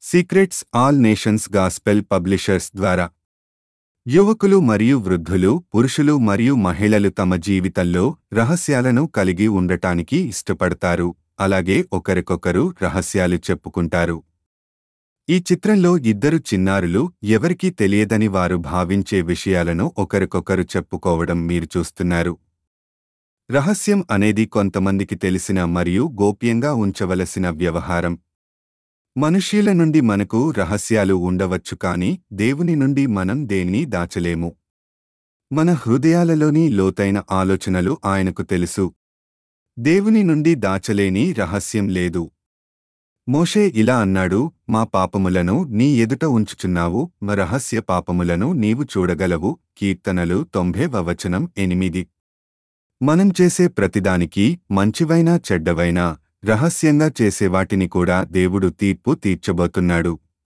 secrets all nations gospel publishers ద్వారా యువకులు మరియు వృద్ధులు పురుషులు మరియు మహిళలు తమ జీవితంలో రహస్యాలను కలిగి ఉండటానికి ఇష్టపడతారు అలాగే ఒకరికొకరు రహస్యాలు చెప్పుకుంటారు ఈ చిత్రంలో ఇద్దరు చిన్నారులు ఎవరికీ తెలియదని వారు భావించే విషయాలను ఒకరికొకరు చెప్పుకోవడం మీరు చూస్తున్నారు రహస్యం అనేది కొంతమందికి తెలిసిన మరియు గోప్యంగా ఉంచవలసిన వ్యవహారం మనుష్యుల నుండి మనకు రహస్యాలు ఉండవచ్చు కాని దేవుని నుండి మనం దేన్ని దాచలేము మన హృదయాలలోని లోతైన ఆలోచనలు ఆయనకు తెలుసు దేవుని నుండి దాచలేని రహస్యం లేదు మోషే ఇలా అన్నాడు మా పాపములను నీ ఎదుట ఉంచుచున్నావు మ రహస్య పాపములను నీవు చూడగలవు కీర్తనలు తొంభై వచనం ఎనిమిది మనం చేసే ప్రతిదానికి మంచివైనా చెడ్డవైనా రహస్యంగా చేసేవాటిని కూడా దేవుడు తీర్పు తీర్చబోతున్నాడు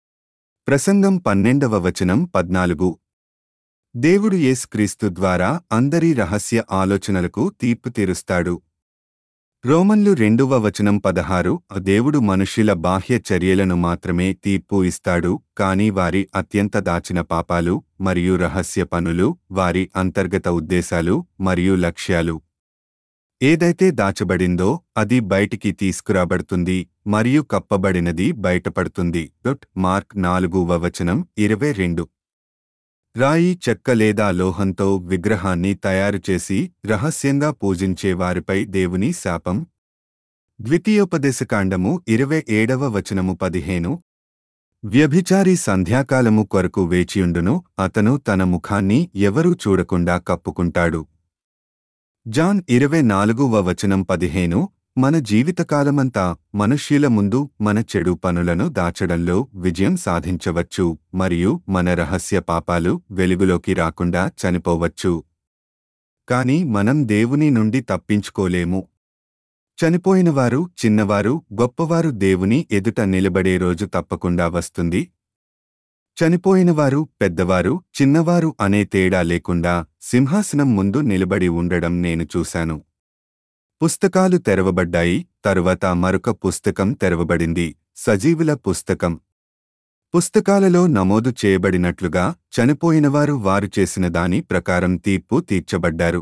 ప్రసంగం పన్నెండవ వచనం పద్నాలుగు దేవుడు యేసుక్రీస్తు ద్వారా అందరి రహస్య ఆలోచనలకు తీర్పు తీరుస్తాడు రోమన్లు రెండవ వచనం పదహారు దేవుడు మనుష్యుల బాహ్య చర్యలను మాత్రమే తీర్పు ఇస్తాడు కాని వారి అత్యంత దాచిన పాపాలు మరియు రహస్య పనులు వారి అంతర్గత ఉద్దేశాలు మరియు లక్ష్యాలు ఏదైతే దాచబడిందో అది బయటికి తీసుకురాబడుతుంది మరియు కప్పబడినది బయటపడుతుంది డొట్ మార్క్ నాలుగు వచనం ఇరవై రెండు రాయి చెక్క లేదా లోహంతో విగ్రహాన్ని తయారుచేసి రహస్యంగా పూజించే వారిపై దేవుని శాపం ద్వితీయోపదేశకాండము ఇరవై ఏడవ వచనము పదిహేను వ్యభిచారి సంధ్యాకాలము కొరకు వేచియుండును అతను తన ముఖాన్ని ఎవరూ చూడకుండా కప్పుకుంటాడు జాన్ ఇరవై నాలుగువ వచనం పదిహేను మన జీవితకాలమంతా మనుష్యుల ముందు మన చెడు పనులను దాచడంలో విజయం సాధించవచ్చు మరియు మన రహస్య పాపాలు వెలుగులోకి రాకుండా చనిపోవచ్చు కాని మనం దేవుని నుండి తప్పించుకోలేము చనిపోయినవారు చిన్నవారు గొప్పవారు దేవుని ఎదుట నిలబడే రోజు తప్పకుండా వస్తుంది చనిపోయినవారు పెద్దవారు చిన్నవారు అనే తేడా లేకుండా సింహాసనం ముందు నిలబడి ఉండడం నేను చూశాను పుస్తకాలు తెరవబడ్డాయి తరువాత మరొక పుస్తకం తెరవబడింది సజీవుల పుస్తకం పుస్తకాలలో నమోదు చేయబడినట్లుగా చనిపోయినవారు వారు చేసిన దాని ప్రకారం తీర్పు తీర్చబడ్డారు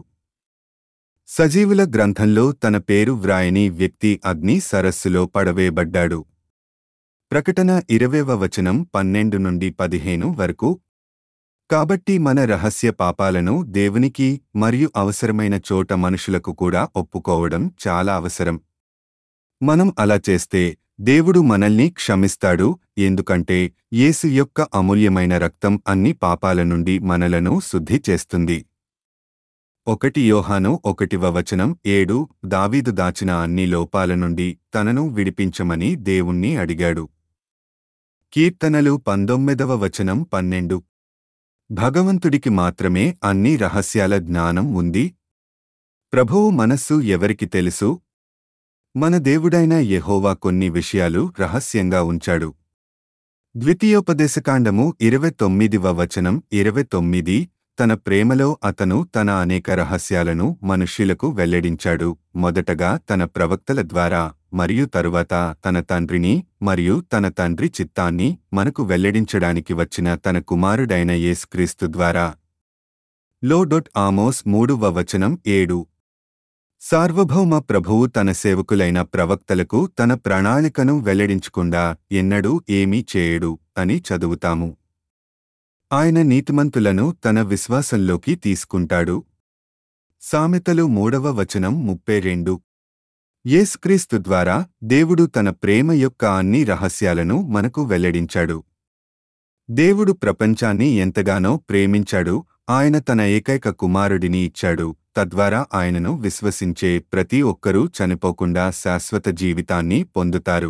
సజీవుల గ్రంథంలో తన పేరు వ్రాయని వ్యక్తి అగ్ని సరస్సులో పడవేయబడ్డాడు ప్రకటన ఇరవేవ వచనం పన్నెండు నుండి పదిహేను వరకు కాబట్టి మన రహస్య పాపాలను దేవునికి మరియు అవసరమైన చోట మనుషులకు కూడా ఒప్పుకోవడం చాలా అవసరం మనం అలా చేస్తే దేవుడు మనల్ని క్షమిస్తాడు ఎందుకంటే యేసు యొక్క అమూల్యమైన రక్తం అన్ని పాపాల నుండి మనలను శుద్ధి చేస్తుంది ఒకటి యోహాను ఒకటివ వచనం ఏడు దావీదు దాచిన అన్ని లోపాల నుండి తనను విడిపించమని దేవుణ్ణి అడిగాడు కీర్తనలు పంతొమ్మిదవ వచనం పన్నెండు భగవంతుడికి మాత్రమే అన్ని రహస్యాల జ్ఞానం ఉంది ప్రభువు మనస్సు ఎవరికి తెలుసు మన దేవుడైన యెహోవా కొన్ని విషయాలు రహస్యంగా ఉంచాడు ద్వితీయోపదేశకాండము ఇరవై తొమ్మిదివ వచనం ఇరవై తొమ్మిది తన ప్రేమలో అతను తన అనేక రహస్యాలను మనుష్యులకు వెల్లడించాడు మొదటగా తన ప్రవక్తల ద్వారా మరియు తరువాత తన తండ్రిని మరియు తన తండ్రి చిత్తాన్ని మనకు వెల్లడించడానికి వచ్చిన తన కుమారుడైన యేసుక్రీస్తు ద్వారా లో డొట్ ఆమోస్ మూడువ వచనం ఏడు సార్వభౌమ ప్రభువు తన సేవకులైన ప్రవక్తలకు తన ప్రణాళికను వెల్లడించకుండా ఎన్నడూ ఏమీ చేయడు అని చదువుతాము ఆయన నీతిమంతులను తన విశ్వాసంలోకి తీసుకుంటాడు సామెతలు మూడవ వచనం ముప్పై రెండు యేసుక్రీస్తు ద్వారా దేవుడు తన ప్రేమ యొక్క అన్ని రహస్యాలను మనకు వెల్లడించాడు దేవుడు ప్రపంచాన్ని ఎంతగానో ప్రేమించాడు ఆయన తన ఏకైక కుమారుడిని ఇచ్చాడు తద్వారా ఆయనను విశ్వసించే ప్రతి ఒక్కరూ చనిపోకుండా శాశ్వత జీవితాన్ని పొందుతారు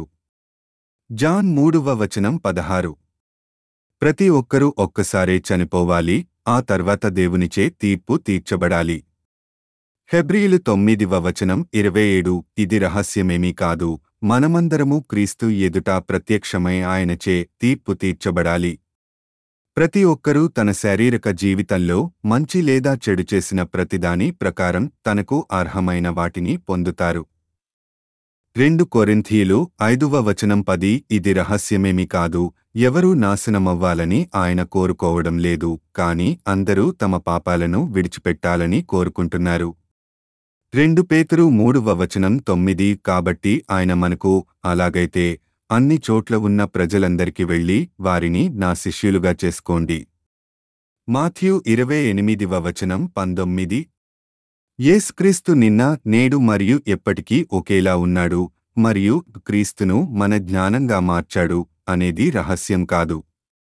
జాన్ మూడవ వచనం పదహారు ప్రతి ఒక్కరూ ఒక్కసారే చనిపోవాలి ఆ తర్వాత దేవునిచే తీర్పు తీర్చబడాలి హెబ్రియులు తొమ్మిదివ వచనం ఇరవై ఏడు ఇది రహస్యమేమీ కాదు మనమందరము క్రీస్తు ఎదుట ప్రత్యక్షమై ఆయనచే తీర్పు తీర్చబడాలి ప్రతి ఒక్కరూ తన శారీరక జీవితంలో మంచి లేదా చెడు చేసిన ప్రతిదాని ప్రకారం తనకు అర్హమైన వాటిని పొందుతారు రెండు కొరింథీలు ఐదువ వచనం పది ఇది రహస్యమేమి కాదు ఎవరూ నాశనమవ్వాలని ఆయన కోరుకోవడం లేదు కాని అందరూ తమ పాపాలను విడిచిపెట్టాలని కోరుకుంటున్నారు రెండు పేతురు మూడవ వచనం తొమ్మిది కాబట్టి ఆయన మనకు అలాగైతే అన్ని చోట్ల ఉన్న ప్రజలందరికి వెళ్ళి వారిని నా శిష్యులుగా చేసుకోండి మాథ్యూ ఇరవై ఎనిమిదివ వచనం పంతొమ్మిది యేసుక్రీస్తు నిన్న నేడు మరియు ఎప్పటికీ ఒకేలా ఉన్నాడు మరియు క్రీస్తును మన జ్ఞానంగా మార్చాడు అనేది రహస్యం కాదు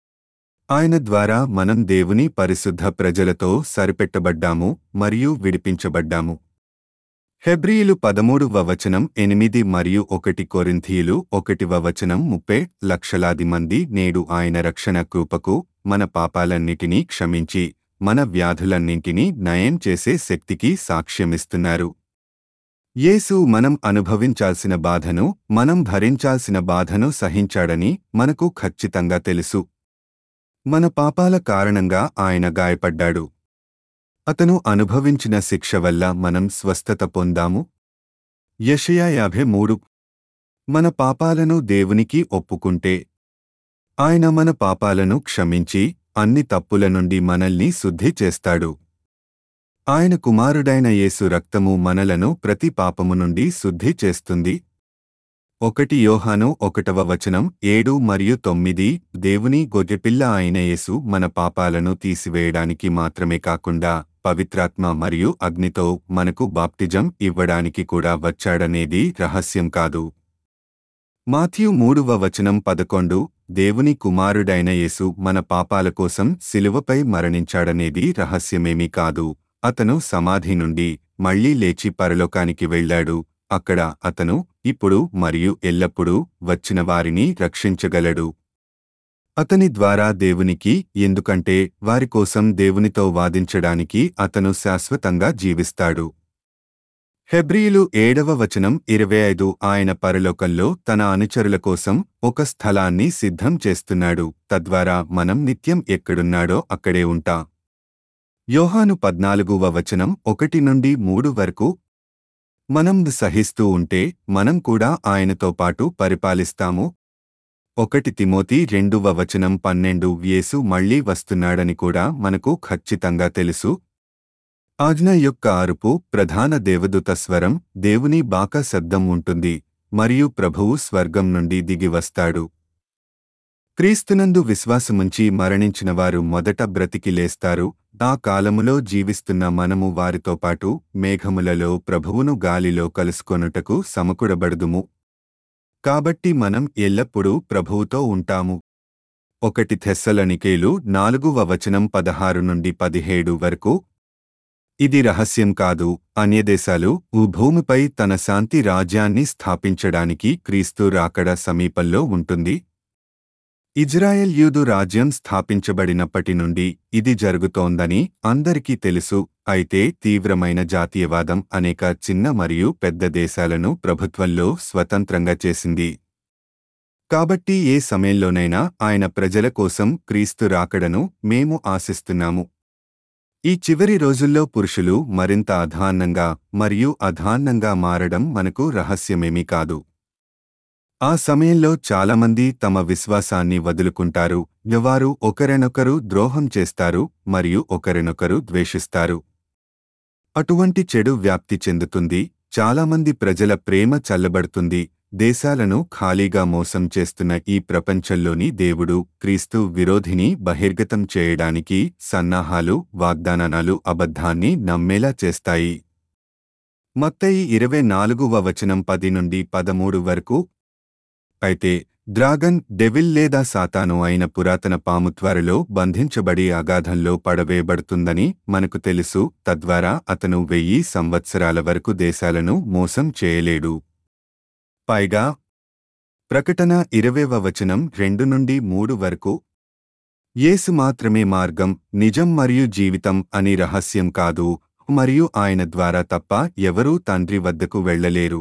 ఆయన ద్వారా మనం దేవుని పరిశుద్ధ ప్రజలతో సరిపెట్టబడ్డాము మరియు విడిపించబడ్డాము హెబ్రీయులు పదమూడువ వచనం ఎనిమిది మరియు ఒకటి కొరింథీయులు ఒకటివ వచనం ముప్పై లక్షలాది మంది నేడు ఆయన రక్షణ కృపకు మన పాపాలన్నిటినీ క్షమించి మన వ్యాధులన్నింటినీ నయం చేసే శక్తికి సాక్ష్యమిస్తున్నారు యేసు మనం అనుభవించాల్సిన బాధను మనం భరించాల్సిన బాధను సహించాడని మనకు ఖచ్చితంగా తెలుసు మన పాపాల కారణంగా ఆయన గాయపడ్డాడు అతను అనుభవించిన శిక్ష వల్ల మనం స్వస్థత పొందాము యషయా యాభై మూడు మన పాపాలను దేవునికి ఒప్పుకుంటే ఆయన మన పాపాలను క్షమించి అన్ని తప్పుల నుండి మనల్ని శుద్ధి చేస్తాడు ఆయన కుమారుడైన యేసు రక్తము మనలను ప్రతి పాపము నుండి శుద్ధి చేస్తుంది ఒకటి యోహాను ఒకటవ వచనం ఏడు మరియు తొమ్మిది దేవుని గొర్రెపిల్ల అయిన యేసు మన పాపాలను తీసివేయడానికి మాత్రమే కాకుండా పవిత్రాత్మ మరియు అగ్నితో మనకు బాప్టిజం ఇవ్వడానికి కూడా వచ్చాడనేది రహస్యం కాదు మాథ్యూ మూడవ వచనం పదకొండు దేవుని కుమారుడైన యేసు మన పాపాల కోసం శిలువపై మరణించాడనేది రహస్యమేమీ కాదు అతను సమాధి నుండి మళ్లీ లేచి పరలోకానికి వెళ్ళాడు అక్కడ అతను ఇప్పుడు మరియు ఎల్లప్పుడూ వచ్చిన వారిని రక్షించగలడు అతని ద్వారా దేవునికి ఎందుకంటే వారి కోసం దేవునితో వాదించడానికి అతను శాశ్వతంగా జీవిస్తాడు హెబ్రీయులు ఏడవ వచనం ఇరవై ఐదు ఆయన పరలోకంలో తన అనుచరుల కోసం ఒక స్థలాన్ని సిద్ధం చేస్తున్నాడు తద్వారా మనం నిత్యం ఎక్కడున్నాడో అక్కడే ఉంటా యోహాను పద్నాలుగువ వచనం ఒకటి నుండి మూడు వరకు మనం సహిస్తూ ఉంటే మనం కూడా ఆయనతో పాటు పరిపాలిస్తాము ఒకటి తిమోతి రెండవ వచనం పన్నెండు యేసు మళ్లీ వస్తున్నాడని కూడా మనకు ఖచ్చితంగా తెలుసు ఆజ్ఞ యొక్క అరుపు ప్రధాన దేవదూత స్వరం దేవుని బాక శబ్దం ఉంటుంది మరియు ప్రభువు స్వర్గం నుండి దిగి వస్తాడు క్రీస్తునందు విశ్వాసముంచి మరణించిన వారు మొదట బ్రతికి లేస్తారు ఆ కాలములో జీవిస్తున్న మనము వారితో పాటు మేఘములలో ప్రభువును గాలిలో కలుసుకొనుటకు సమకూడబడుదుము కాబట్టి మనం ఎల్లప్పుడూ ప్రభువుతో ఉంటాము ఒకటి తెస్సలనికేలు నాలుగువ వచనం పదహారు నుండి పదిహేడు వరకు ఇది రహస్యం కాదు అన్యదేశాలు ఊ భూమిపై తన శాంతి రాజ్యాన్ని స్థాపించడానికి క్రీస్తు రాకడ సమీపంలో ఉంటుంది ఇజ్రాయెల్ యూదు రాజ్యం స్థాపించబడినప్పటి నుండి ఇది జరుగుతోందని అందరికీ తెలుసు అయితే తీవ్రమైన జాతీయవాదం అనేక చిన్న మరియు పెద్ద దేశాలను ప్రభుత్వంలో స్వతంత్రంగా చేసింది కాబట్టి ఏ సమయంలోనైనా ఆయన ప్రజల కోసం క్రీస్తు రాకడను మేము ఆశిస్తున్నాము ఈ చివరి రోజుల్లో పురుషులు మరింత అధాన్నంగా మరియు అధాన్నంగా మారడం మనకు రహస్యమేమీ కాదు ఆ సమయంలో చాలామంది తమ విశ్వాసాన్ని వదులుకుంటారు వారు ఒకరినొకరు ద్రోహం చేస్తారు మరియు ఒకరినొకరు ద్వేషిస్తారు అటువంటి చెడు వ్యాప్తి చెందుతుంది చాలామంది ప్రజల ప్రేమ చల్లబడుతుంది దేశాలను ఖాళీగా మోసం చేస్తున్న ఈ ప్రపంచంలోని దేవుడు క్రీస్తు విరోధిని బహిర్గతం చేయడానికి సన్నాహాలు వాగ్దానాలు అబద్ధాన్ని నమ్మేలా చేస్తాయి మత్తయి ఇరవై నాలుగువ వచనం పది నుండి పదమూడు వరకు అయితే డ్రాగన్ డెవిల్ లేదా సాతాను అయిన పురాతన పాము త్వరలో బంధించబడి అగాధంలో పడవేయబడుతుందని మనకు తెలుసు తద్వారా అతను వెయ్యి సంవత్సరాల వరకు దేశాలను మోసం చేయలేడు పైగా ప్రకటన ఇరవేవ వచనం రెండు నుండి మూడు వరకు యేసు మాత్రమే మార్గం నిజం మరియు జీవితం అని రహస్యం కాదు మరియు ఆయన ద్వారా తప్ప ఎవరూ తండ్రి వద్దకు వెళ్ళలేరు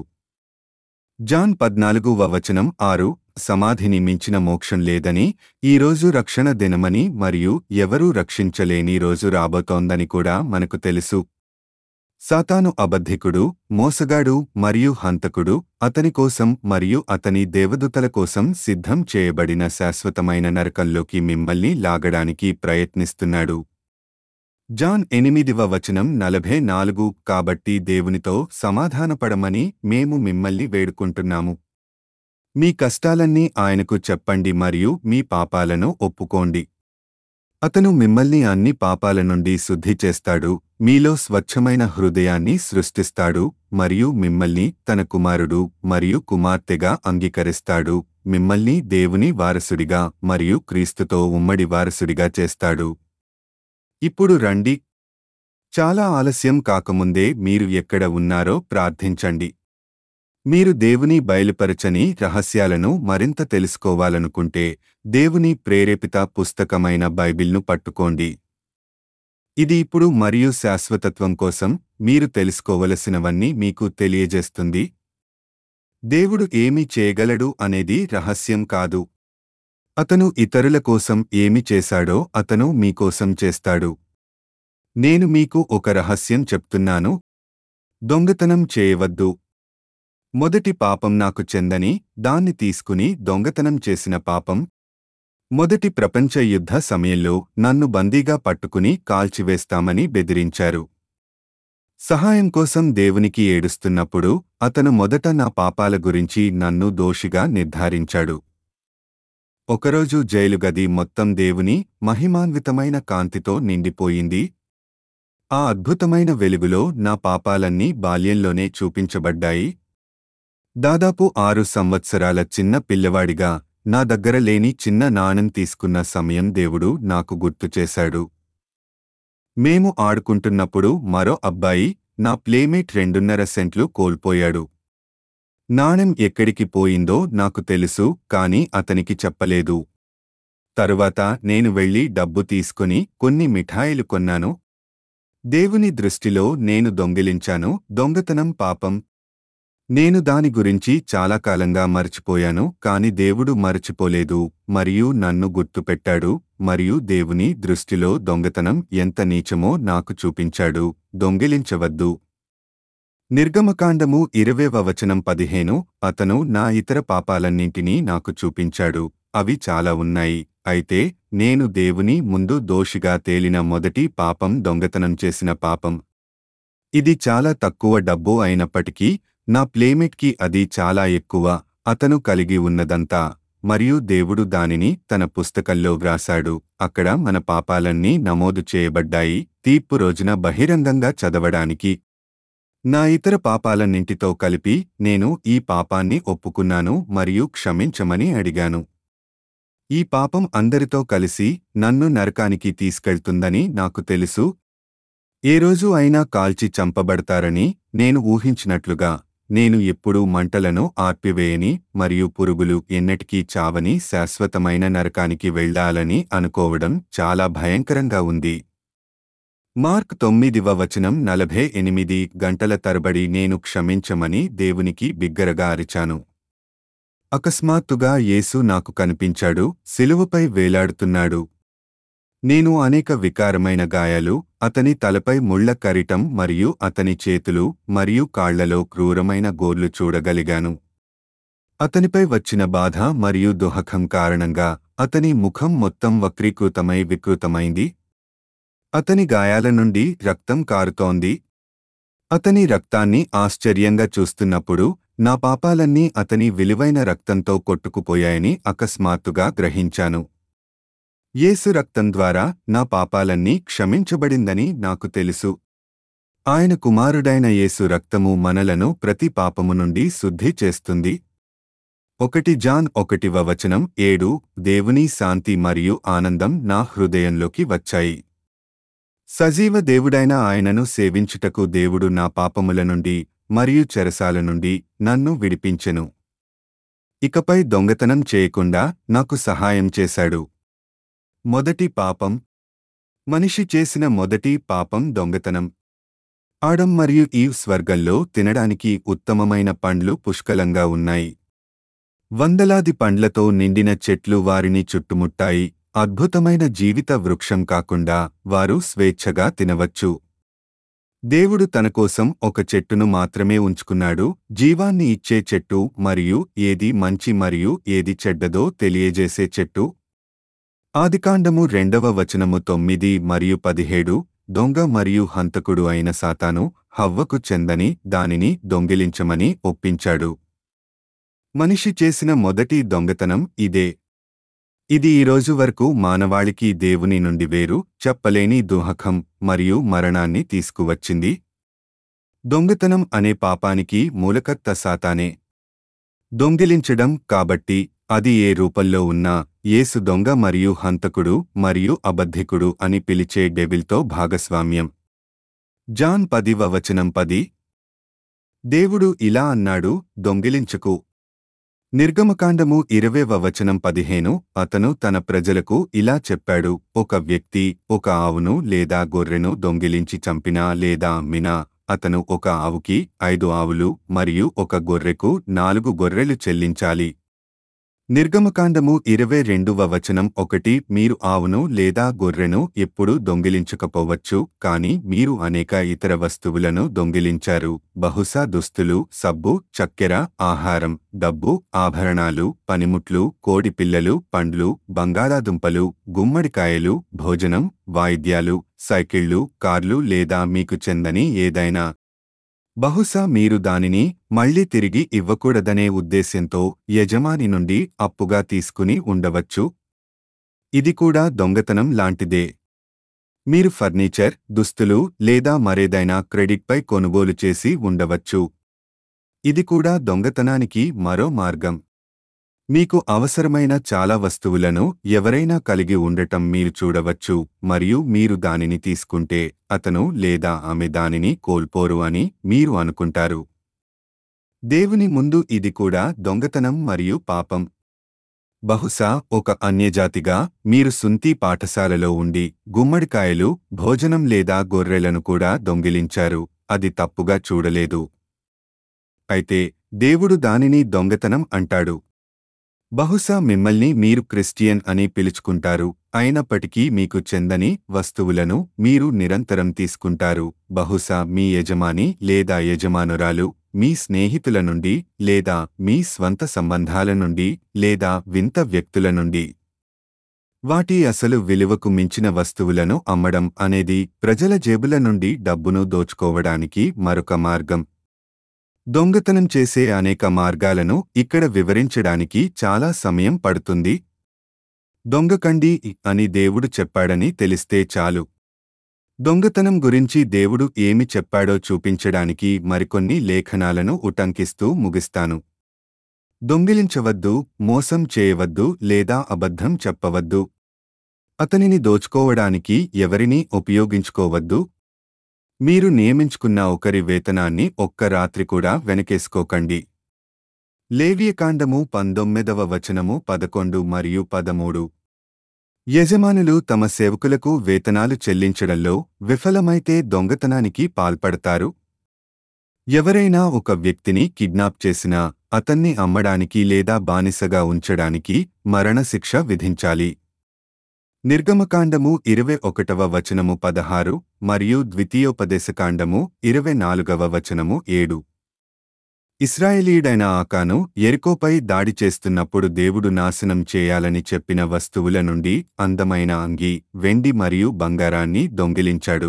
జాన్ పద్నాలుగు వచనం ఆరు సమాధిని మించిన మోక్షం లేదని ఈ రోజు రక్షణ దినమని మరియు ఎవరూ రక్షించలేని రోజు రాబోతోందని కూడా మనకు తెలుసు సాతాను అబద్ధికుడు మోసగాడు మరియు హంతకుడు అతని కోసం మరియు అతని దేవదూతల కోసం సిద్ధం చేయబడిన శాశ్వతమైన నరకంలోకి మిమ్మల్ని లాగడానికి ప్రయత్నిస్తున్నాడు జాన్ ఎనిమిదివ వచనం నలభై నాలుగు కాబట్టి దేవునితో సమాధానపడమని మేము మిమ్మల్ని వేడుకుంటున్నాము మీ కష్టాలన్నీ ఆయనకు చెప్పండి మరియు మీ పాపాలను ఒప్పుకోండి అతను మిమ్మల్ని అన్ని పాపాల నుండి శుద్ధి చేస్తాడు మీలో స్వచ్ఛమైన హృదయాన్ని సృష్టిస్తాడు మరియు మిమ్మల్ని తన కుమారుడు మరియు కుమార్తెగా అంగీకరిస్తాడు మిమ్మల్ని దేవుని వారసుడిగా మరియు క్రీస్తుతో ఉమ్మడి వారసుడిగా చేస్తాడు ఇప్పుడు రండి చాలా ఆలస్యం కాకముందే మీరు ఎక్కడ ఉన్నారో ప్రార్థించండి మీరు దేవుని బయలుపరచని రహస్యాలను మరింత తెలుసుకోవాలనుకుంటే దేవుని ప్రేరేపిత పుస్తకమైన బైబిల్ను పట్టుకోండి ఇది ఇప్పుడు మరియు శాశ్వతత్వం కోసం మీరు తెలుసుకోవలసినవన్నీ మీకు తెలియజేస్తుంది దేవుడు ఏమి చేయగలడు అనేది రహస్యం కాదు అతను ఇతరుల కోసం ఏమి చేశాడో అతను మీకోసం చేస్తాడు నేను మీకు ఒక రహస్యం చెప్తున్నాను దొంగతనం చేయవద్దు మొదటి పాపం నాకు చెందని దాన్ని తీసుకుని దొంగతనం చేసిన పాపం మొదటి ప్రపంచ యుద్ధ సమయంలో నన్ను బందీగా పట్టుకుని కాల్చివేస్తామని బెదిరించారు సహాయం కోసం దేవునికి ఏడుస్తున్నప్పుడు అతను మొదట నా పాపాల గురించి నన్ను దోషిగా నిర్ధారించాడు ఒకరోజు జైలు గది మొత్తం దేవుని మహిమాన్వితమైన కాంతితో నిండిపోయింది ఆ అద్భుతమైన వెలుగులో నా పాపాలన్నీ బాల్యంలోనే చూపించబడ్డాయి దాదాపు ఆరు సంవత్సరాల చిన్న పిల్లవాడిగా నా దగ్గర లేని చిన్న నాణం తీసుకున్న సమయం దేవుడు నాకు గుర్తు చేశాడు మేము ఆడుకుంటున్నప్పుడు మరో అబ్బాయి నా ప్లేమేట్ రెండున్నర సెంట్లు కోల్పోయాడు నాణెం ఎక్కడికి పోయిందో నాకు తెలుసు కాని అతనికి చెప్పలేదు తరువాత నేను వెళ్లి డబ్బు తీసుకుని కొన్ని మిఠాయిలు కొన్నాను దేవుని దృష్టిలో నేను దొంగిలించాను దొంగతనం పాపం నేను దాని గురించి చాలా కాలంగా మరచిపోయాను కాని దేవుడు మరచిపోలేదు మరియు నన్ను గుర్తుపెట్టాడు మరియు దేవుని దృష్టిలో దొంగతనం ఎంత నీచమో నాకు చూపించాడు దొంగిలించవద్దు నిర్గమకాండము ఇరవేవ వచనం పదిహేను అతను నా ఇతర పాపాలన్నింటినీ నాకు చూపించాడు అవి చాలా ఉన్నాయి అయితే నేను దేవుని ముందు దోషిగా తేలిన మొదటి పాపం దొంగతనం చేసిన పాపం ఇది చాలా తక్కువ డబ్బు అయినప్పటికీ నా ప్లేమెట్కి అది చాలా ఎక్కువ అతను కలిగి ఉన్నదంతా మరియు దేవుడు దానిని తన పుస్తకంలో వ్రాశాడు అక్కడ మన పాపాలన్నీ నమోదు చేయబడ్డాయి తీర్పు రోజున బహిరంగంగా చదవడానికి నా ఇతర పాపాలన్నింటితో కలిపి నేను ఈ పాపాన్ని ఒప్పుకున్నాను మరియు క్షమించమని అడిగాను ఈ పాపం అందరితో కలిసి నన్ను నరకానికి తీసుకెళ్తుందని నాకు తెలుసు ఏ రోజు అయినా కాల్చి చంపబడతారని నేను ఊహించినట్లుగా నేను ఎప్పుడూ మంటలను ఆర్పివేయని మరియు పురుగులు ఎన్నటికీ చావని శాశ్వతమైన నరకానికి వెళ్ళాలని అనుకోవడం చాలా భయంకరంగా ఉంది మార్క్ తొమ్మిదివ వచనం నలభై ఎనిమిది గంటల తరబడి నేను క్షమించమని దేవునికి బిగ్గరగా అరిచాను అకస్మాత్తుగా యేసు నాకు కనిపించాడు శిలువపై వేలాడుతున్నాడు నేను అనేక వికారమైన గాయాలు అతని తలపై ముళ్ల కరిటం మరియు అతని చేతులు మరియు కాళ్లలో క్రూరమైన గోర్లు చూడగలిగాను అతనిపై వచ్చిన బాధ మరియు దుహకం కారణంగా అతని ముఖం మొత్తం వక్రీకృతమై వికృతమైంది అతని గాయాల నుండి రక్తం కారుతోంది అతని రక్తాన్ని ఆశ్చర్యంగా చూస్తున్నప్పుడు నా పాపాలన్నీ అతని విలువైన రక్తంతో కొట్టుకుపోయాయని అకస్మాత్తుగా గ్రహించాను యేసు రక్తం ద్వారా నా పాపాలన్నీ క్షమించబడిందని నాకు తెలుసు ఆయన కుమారుడైన యేసు రక్తము మనలను ప్రతి పాపము నుండి శుద్ధి చేస్తుంది ఒకటి జాన్ ఒకటివ వచనం ఏడు దేవుని శాంతి మరియు ఆనందం నా హృదయంలోకి వచ్చాయి సజీవ దేవుడైన ఆయనను సేవించుటకు దేవుడు నా పాపముల నుండి మరియు చెరసాల నుండి నన్ను విడిపించెను ఇకపై దొంగతనం చేయకుండా నాకు సహాయం చేశాడు మొదటి పాపం మనిషి చేసిన మొదటి పాపం దొంగతనం ఆడం మరియు ఈవ్ స్వర్గంలో తినడానికి ఉత్తమమైన పండ్లు పుష్కలంగా ఉన్నాయి వందలాది పండ్లతో నిండిన చెట్లు వారిని చుట్టుముట్టాయి అద్భుతమైన జీవిత వృక్షం కాకుండా వారు స్వేచ్ఛగా తినవచ్చు దేవుడు తన కోసం ఒక చెట్టును మాత్రమే ఉంచుకున్నాడు జీవాన్ని ఇచ్చే చెట్టు మరియు ఏది మంచి మరియు ఏది చెడ్డదో తెలియజేసే చెట్టు ఆదికాండము రెండవ వచనము తొమ్మిది మరియు పదిహేడు దొంగ మరియు హంతకుడు అయిన సాతాను హవ్వకు చెందని దానిని దొంగిలించమని ఒప్పించాడు మనిషి చేసిన మొదటి దొంగతనం ఇదే ఇది ఈ రోజు వరకు మానవాళికి దేవుని నుండి వేరు చెప్పలేని దుహకం మరియు మరణాన్ని తీసుకువచ్చింది దొంగతనం అనే పాపానికి మూలకర్త సాతానే దొంగిలించడం కాబట్టి అది ఏ రూపంలో ఉన్నా యేసు దొంగ మరియు హంతకుడు మరియు అబద్ధికుడు అని పిలిచే డెవిల్తో భాగస్వామ్యం జాన్ పదివ వచనం పది దేవుడు ఇలా అన్నాడు దొంగిలించకు నిర్గమకాండము ఇరవేవ వచనం పదిహేను అతను తన ప్రజలకు ఇలా చెప్పాడు ఒక వ్యక్తి ఒక ఆవును లేదా గొర్రెను దొంగిలించి చంపినా లేదా అమ్మినా అతను ఒక ఆవుకి ఐదు ఆవులు మరియు ఒక గొర్రెకు నాలుగు గొర్రెలు చెల్లించాలి నిర్గమకాండము ఇరవై రెండవ వచనం ఒకటి మీరు ఆవును లేదా గొర్రెను ఎప్పుడూ దొంగిలించకపోవచ్చు కాని మీరు అనేక ఇతర వస్తువులను దొంగిలించారు బహుశా దుస్తులు సబ్బు చక్కెర ఆహారం డబ్బు ఆభరణాలు పనిముట్లు కోడిపిల్లలు పండ్లు బంగాళాదుంపలు గుమ్మడికాయలు భోజనం వాయిద్యాలు సైకిళ్లు కార్లు లేదా మీకు చెందని ఏదైనా బహుశా మీరు దానిని మళ్ళీ తిరిగి ఇవ్వకూడదనే ఉద్దేశ్యంతో యజమాని నుండి అప్పుగా తీసుకుని ఉండవచ్చు ఇది కూడా దొంగతనం లాంటిదే మీరు ఫర్నిచర్ దుస్తులు లేదా మరేదైనా క్రెడిట్పై కొనుగోలు చేసి ఉండవచ్చు ఇది కూడా దొంగతనానికి మరో మార్గం మీకు అవసరమైన చాలా వస్తువులను ఎవరైనా కలిగి ఉండటం మీరు చూడవచ్చు మరియు మీరు దానిని తీసుకుంటే అతను లేదా ఆమె దానిని కోల్పోరు అని మీరు అనుకుంటారు దేవుని ముందు ఇది కూడా దొంగతనం మరియు పాపం బహుశా ఒక అన్యజాతిగా మీరు సుంతి పాఠశాలలో ఉండి గుమ్మడికాయలు భోజనం లేదా గొర్రెలను కూడా దొంగిలించారు అది తప్పుగా చూడలేదు అయితే దేవుడు దానిని దొంగతనం అంటాడు బహుశా మిమ్మల్ని మీరు క్రిస్టియన్ అని పిలుచుకుంటారు అయినప్పటికీ మీకు చెందని వస్తువులను మీరు నిరంతరం తీసుకుంటారు బహుశా మీ యజమాని లేదా యజమానురాలు మీ స్నేహితుల నుండి లేదా మీ స్వంత సంబంధాల నుండి లేదా వింత వ్యక్తుల నుండి వాటి అసలు విలువకు మించిన వస్తువులను అమ్మడం అనేది ప్రజల జేబుల నుండి డబ్బును దోచుకోవడానికి మరొక మార్గం దొంగతనం చేసే అనేక మార్గాలను ఇక్కడ వివరించడానికి చాలా సమయం పడుతుంది దొంగకండి అని దేవుడు చెప్పాడని తెలిస్తే చాలు దొంగతనం గురించి దేవుడు ఏమి చెప్పాడో చూపించడానికి మరికొన్ని లేఖనాలను ఉటంకిస్తూ ముగిస్తాను దొంగిలించవద్దు మోసం చేయవద్దు లేదా అబద్ధం చెప్పవద్దు అతనిని దోచుకోవడానికి ఎవరినీ ఉపయోగించుకోవద్దు మీరు నియమించుకున్న ఒకరి వేతనాన్ని ఒక్క రాత్రి కూడా వెనకేసుకోకండి లేవియకాండము పంతొమ్మిదవ వచనము పదకొండు మరియు పదమూడు యజమానులు తమ సేవకులకు వేతనాలు చెల్లించడంలో విఫలమైతే దొంగతనానికి పాల్పడతారు ఎవరైనా ఒక వ్యక్తిని కిడ్నాప్ చేసినా అతన్ని అమ్మడానికి లేదా బానిసగా ఉంచడానికి మరణశిక్ష విధించాలి నిర్గమకాండము ఇరవై ఒకటవ వచనము పదహారు మరియు ద్వితీయోపదేశకాండము ఇరవై నాలుగవ వచనము ఏడు ఇస్రాయేలీడైన ఆకాను ఎరికోపై దాడి చేస్తున్నప్పుడు దేవుడు నాశనం చేయాలని చెప్పిన వస్తువుల నుండి అందమైన అంగి వెండి మరియు బంగారాన్ని దొంగిలించాడు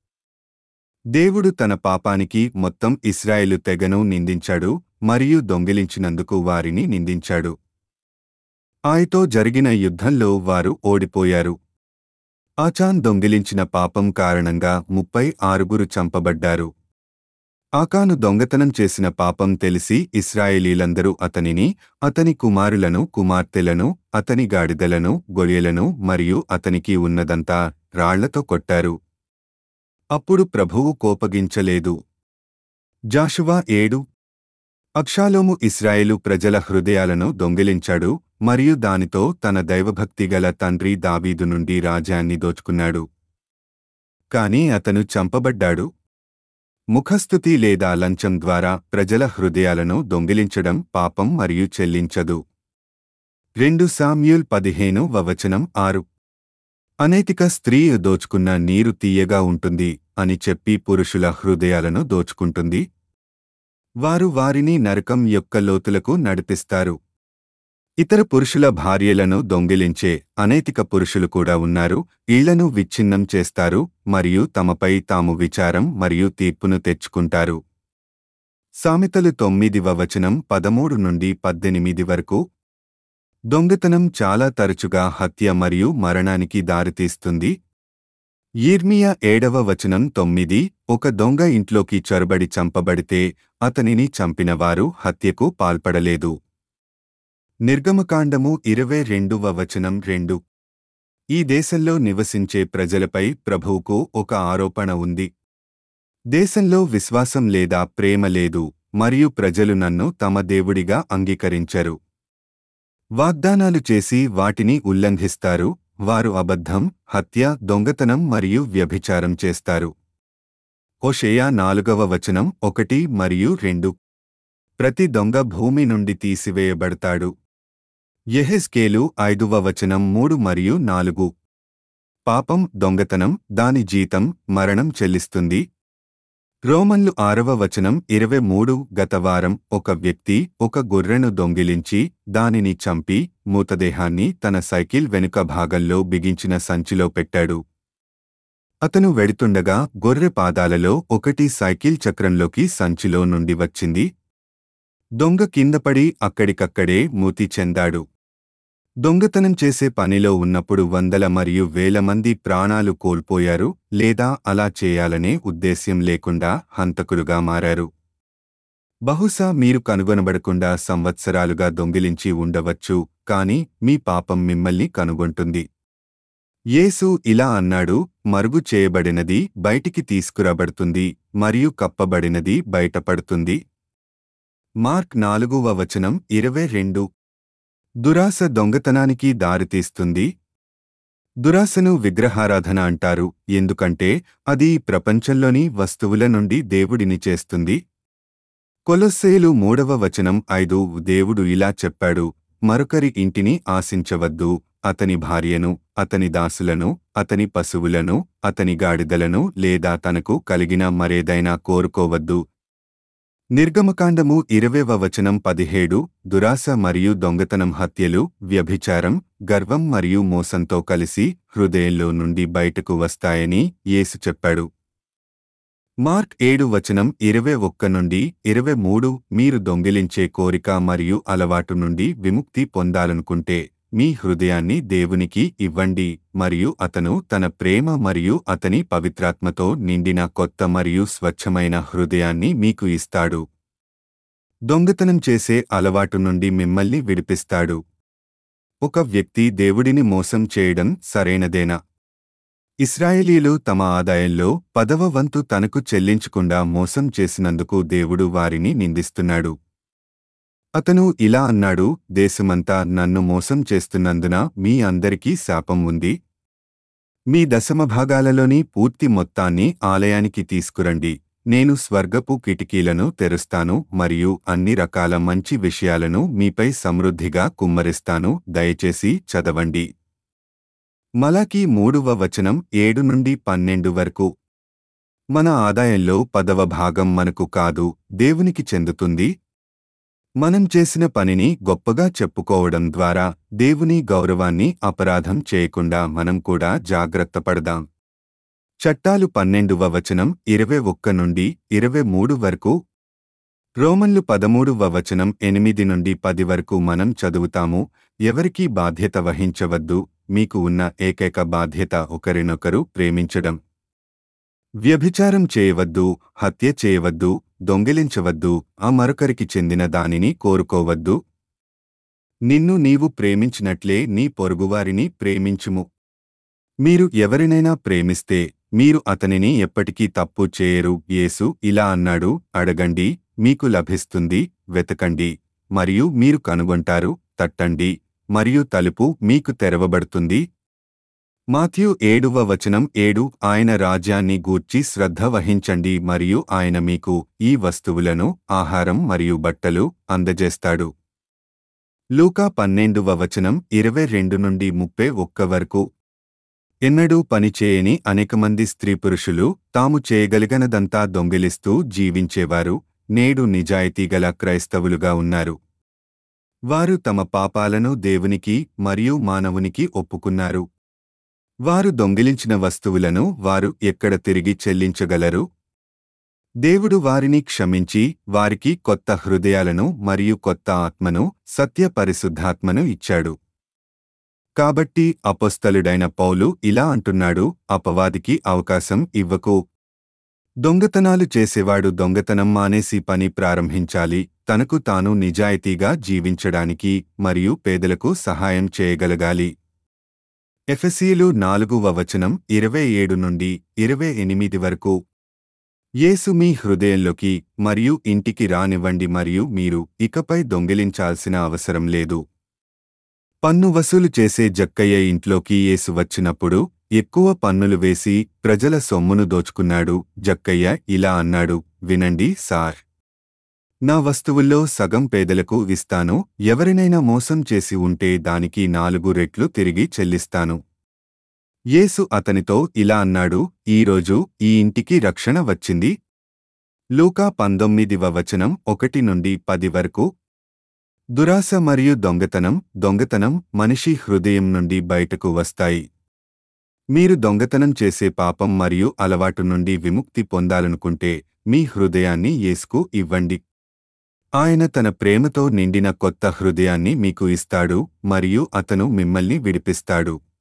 దేవుడు తన పాపానికి మొత్తం ఇస్రాయేలు తెగను నిందించాడు మరియు దొంగిలించినందుకు వారిని నిందించాడు ఆయతో జరిగిన యుద్ధంలో వారు ఓడిపోయారు ఆచాన్ దొంగిలించిన పాపం కారణంగా ముప్పై ఆరుగురు చంపబడ్డారు ఆకాను దొంగతనం చేసిన పాపం తెలిసి ఇస్రాయేలీలందరూ అతనిని అతని కుమారులను కుమార్తెలను అతని గాడిదలను గొర్రెలను మరియు అతనికి ఉన్నదంతా రాళ్లతో కొట్టారు అప్పుడు ప్రభువు కోపగించలేదు జాషువా ఏడు అక్షాలోము ఇస్రాయేలు ప్రజల హృదయాలను దొంగిలించాడు మరియు దానితో తన దైవభక్తి గల తండ్రి దావీదు నుండి రాజ్యాన్ని దోచుకున్నాడు కాని అతను చంపబడ్డాడు ముఖస్థుతి లేదా లంచం ద్వారా ప్రజల హృదయాలను దొంగిలించడం పాపం మరియు చెల్లించదు రెండు సామ్యూల్ పదిహేను వవచనం ఆరు అనైతిక స్త్రీ దోచుకున్న నీరు తీయగా ఉంటుంది అని చెప్పి పురుషుల హృదయాలను దోచుకుంటుంది వారు వారిని నరకం యొక్క లోతులకు నడిపిస్తారు ఇతర పురుషుల భార్యలను దొంగిలించే అనైతిక పురుషులు కూడా ఉన్నారు ఇళ్లను విచ్ఛిన్నం చేస్తారు మరియు తమపై తాము విచారం మరియు తీర్పును తెచ్చుకుంటారు సామెతలు తొమ్మిదివ వచనం పదమూడు నుండి పద్దెనిమిది వరకు దొంగతనం చాలా తరచుగా హత్య మరియు మరణానికి దారితీస్తుంది ఈర్మియా ఏడవ వచనం తొమ్మిది ఒక దొంగ ఇంట్లోకి చొరబడి చంపబడితే అతనిని చంపినవారు హత్యకు పాల్పడలేదు నిర్గమకాండము ఇరవై రెండవ వచనం రెండు ఈ దేశంలో నివసించే ప్రజలపై ప్రభువుకు ఒక ఆరోపణ ఉంది దేశంలో విశ్వాసం లేదా ప్రేమ లేదు మరియు ప్రజలు నన్ను తమ దేవుడిగా అంగీకరించరు వాగ్దానాలు చేసి వాటిని ఉల్లంఘిస్తారు వారు అబద్ధం హత్య దొంగతనం మరియు వ్యభిచారం చేస్తారు ఓషేయా నాలుగవ వచనం ఒకటి మరియు రెండు ప్రతి దొంగ భూమి నుండి తీసివేయబడతాడు యెహెజ్కేలు ఐదువ వచనం మూడు మరియు నాలుగు పాపం దొంగతనం దాని జీతం మరణం చెల్లిస్తుంది రోమన్లు ఆరవ వచనం ఇరవై మూడు గత వారం ఒక వ్యక్తి ఒక గొర్రెను దొంగిలించి దానిని చంపి మూతదేహాన్ని తన సైకిల్ వెనుక భాగంలో బిగించిన సంచిలో పెట్టాడు అతను వెడుతుండగా గొర్రె పాదాలలో ఒకటి సైకిల్ చక్రంలోకి సంచిలో నుండి వచ్చింది దొంగ కిందపడి అక్కడికక్కడే మూతి చెందాడు దొంగతనం చేసే పనిలో ఉన్నప్పుడు వందల మరియు వేల మంది ప్రాణాలు కోల్పోయారు లేదా అలా చేయాలనే ఉద్దేశ్యం లేకుండా హంతకులుగా మారారు బహుశా మీరు కనుగొనబడకుండా సంవత్సరాలుగా దొంగిలించి ఉండవచ్చు కాని మీ పాపం మిమ్మల్ని కనుగొంటుంది యేసు ఇలా అన్నాడు మరుగు చేయబడినది బయటికి తీసుకురాబడుతుంది మరియు కప్పబడినది బయటపడుతుంది మార్క్ నాలుగవ వచనం ఇరవై రెండు దురాశ దొంగతనానికి దారితీస్తుంది దురాశను విగ్రహారాధన అంటారు ఎందుకంటే అది ఈ ప్రపంచంలోని వస్తువుల నుండి దేవుడిని చేస్తుంది కొలొస్సేలు మూడవ వచనం ఐదు దేవుడు ఇలా చెప్పాడు మరొకరి ఇంటిని ఆశించవద్దు అతని భార్యను అతని దాసులను అతని పశువులను అతని గాడిదలను లేదా తనకు కలిగిన మరేదైనా కోరుకోవద్దు నిర్గమకాండము ఇరవేవ వచనం పదిహేడు దురాశ మరియు దొంగతనం హత్యలు వ్యభిచారం గర్వం మరియు మోసంతో కలిసి హృదయంలో నుండి బయటకు వస్తాయని యేసు చెప్పాడు మార్క్ ఏడు వచనం ఇరవై ఒక్క నుండి ఇరవై మూడు మీరు దొంగిలించే కోరిక మరియు అలవాటు నుండి విముక్తి పొందాలనుకుంటే మీ హృదయాన్ని దేవునికి ఇవ్వండి మరియు అతను తన ప్రేమ మరియు అతని పవిత్రాత్మతో నిండిన కొత్త మరియు స్వచ్ఛమైన హృదయాన్ని మీకు ఇస్తాడు దొంగతనం చేసే అలవాటు నుండి మిమ్మల్ని విడిపిస్తాడు ఒక వ్యక్తి దేవుడిని మోసం చేయడం సరైనదేనా ఇస్రాయేలీలు తమ ఆదాయంలో పదవ వంతు తనకు చెల్లించకుండా మోసం చేసినందుకు దేవుడు వారిని నిందిస్తున్నాడు అతను ఇలా అన్నాడు దేశమంతా నన్ను మోసం చేస్తున్నందున మీ అందరికీ శాపం ఉంది మీ దశమభాగాలలోని పూర్తి మొత్తాన్ని ఆలయానికి తీసుకురండి నేను స్వర్గపు కిటికీలను తెరుస్తాను మరియు అన్ని రకాల మంచి విషయాలను మీపై సమృద్ధిగా కుమ్మరిస్తాను దయచేసి చదవండి మలాకి మూడవ వచనం ఏడు నుండి పన్నెండు వరకు మన ఆదాయంలో పదవ భాగం మనకు కాదు దేవునికి చెందుతుంది మనం చేసిన పనిని గొప్పగా చెప్పుకోవడం ద్వారా దేవుని గౌరవాన్ని అపరాధం చేయకుండా మనం కూడా జాగ్రత్త పడదాం చట్టాలు పన్నెండువ వచనం ఇరవై ఒక్క నుండి ఇరవై మూడు వరకు రోమన్లు పదమూడువ వచనం ఎనిమిది నుండి పది వరకు మనం చదువుతాము ఎవరికీ బాధ్యత వహించవద్దు మీకు ఉన్న ఏకైక బాధ్యత ఒకరినొకరు ప్రేమించడం వ్యభిచారం చేయవద్దు హత్య చేయవద్దు దొంగిలించవద్దు ఆ మరొకరికి చెందిన దానిని కోరుకోవద్దు నిన్ను నీవు ప్రేమించినట్లే నీ పొరుగువారిని ప్రేమించుము మీరు ఎవరినైనా ప్రేమిస్తే మీరు అతనిని ఎప్పటికీ తప్పు చేయరు యేసు ఇలా అన్నాడు అడగండి మీకు లభిస్తుంది వెతకండి మరియు మీరు కనుగొంటారు తట్టండి మరియు తలుపు మీకు తెరవబడుతుంది మాథ్యూ ఏడువ వచనం ఏడు ఆయన రాజ్యాన్ని గూర్చి శ్రద్ధ వహించండి మరియు ఆయన మీకు ఈ వస్తువులను ఆహారం మరియు బట్టలు అందజేస్తాడు లూకా పన్నెండువ వచనం ఇరవై రెండు నుండి ముప్పై ఒక్క వరకు ఎన్నడూ పనిచేయని అనేకమంది స్త్రీ పురుషులు తాము చేయగలిగనదంతా దొంగిలిస్తూ జీవించేవారు నేడు నిజాయితీగల క్రైస్తవులుగా ఉన్నారు వారు తమ పాపాలను దేవునికి మరియు మానవునికి ఒప్పుకున్నారు వారు దొంగిలించిన వస్తువులను వారు ఎక్కడ తిరిగి చెల్లించగలరు దేవుడు వారిని క్షమించి వారికి కొత్త హృదయాలను మరియు కొత్త ఆత్మను సత్య పరిశుద్ధాత్మను ఇచ్చాడు కాబట్టి అపొస్తలుడైన పౌలు ఇలా అంటున్నాడు అపవాదికి అవకాశం ఇవ్వకు దొంగతనాలు చేసేవాడు దొంగతనం మానేసి పని ప్రారంభించాలి తనకు తాను నిజాయితీగా జీవించడానికి మరియు పేదలకు సహాయం చేయగలగాలి ఎఫెసీలు నాలుగు వచనం ఇరవై ఏడు నుండి ఇరవై ఎనిమిది వరకు యేసు మీ హృదయంలోకి మరియు ఇంటికి రానివ్వండి మరియు మీరు ఇకపై దొంగిలించాల్సిన అవసరం లేదు పన్ను వసూలు చేసే జక్కయ్య ఇంట్లోకి యేసు వచ్చినప్పుడు ఎక్కువ పన్నులు వేసి ప్రజల సొమ్మును దోచుకున్నాడు జక్కయ్య ఇలా అన్నాడు వినండి సార్ నా వస్తువుల్లో సగం పేదలకు ఇస్తాను ఎవరినైనా మోసం చేసి ఉంటే దానికి నాలుగు రెట్లు తిరిగి చెల్లిస్తాను యేసు అతనితో ఇలా అన్నాడు ఈరోజు ఈ ఇంటికి రక్షణ వచ్చింది లూకా పంతొమ్మిదివ వచనం ఒకటి నుండి పది వరకు దురాశ మరియు దొంగతనం దొంగతనం మనిషి హృదయం నుండి బయటకు వస్తాయి మీరు దొంగతనం చేసే పాపం మరియు అలవాటు నుండి విముక్తి పొందాలనుకుంటే మీ హృదయాన్ని యేసుకు ఇవ్వండి ఆయన తన ప్రేమతో నిండిన కొత్త హృదయాన్ని మీకు ఇస్తాడు మరియు అతను మిమ్మల్ని విడిపిస్తాడు